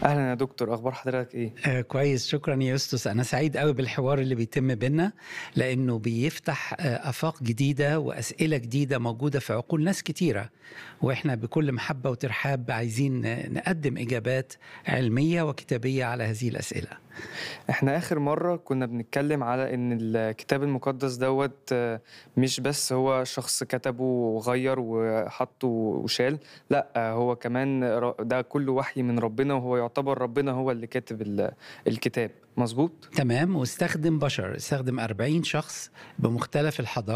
اهلا يا دكتور اخبار حضرتك ايه آه كويس شكرا يا يوستس انا سعيد قوي بالحوار اللي بيتم بينا لانه بيفتح آه افاق جديده واسئله جديده موجوده في عقول ناس كتيره واحنا بكل محبه وترحاب عايزين نقدم اجابات علميه وكتابيه على هذه الاسئله احنا اخر مره كنا بنتكلم على ان الكتاب المقدس دوت آه، مش بس هو شخص كتبه وغير وحطه وشال لا آه، هو كمان ر- ده كله وحي من ربنا وهو يعتبر ربنا هو اللي كاتب ال- الكتاب مظبوط تمام واستخدم بشر استخدم 40 شخص بمختلف الحضارات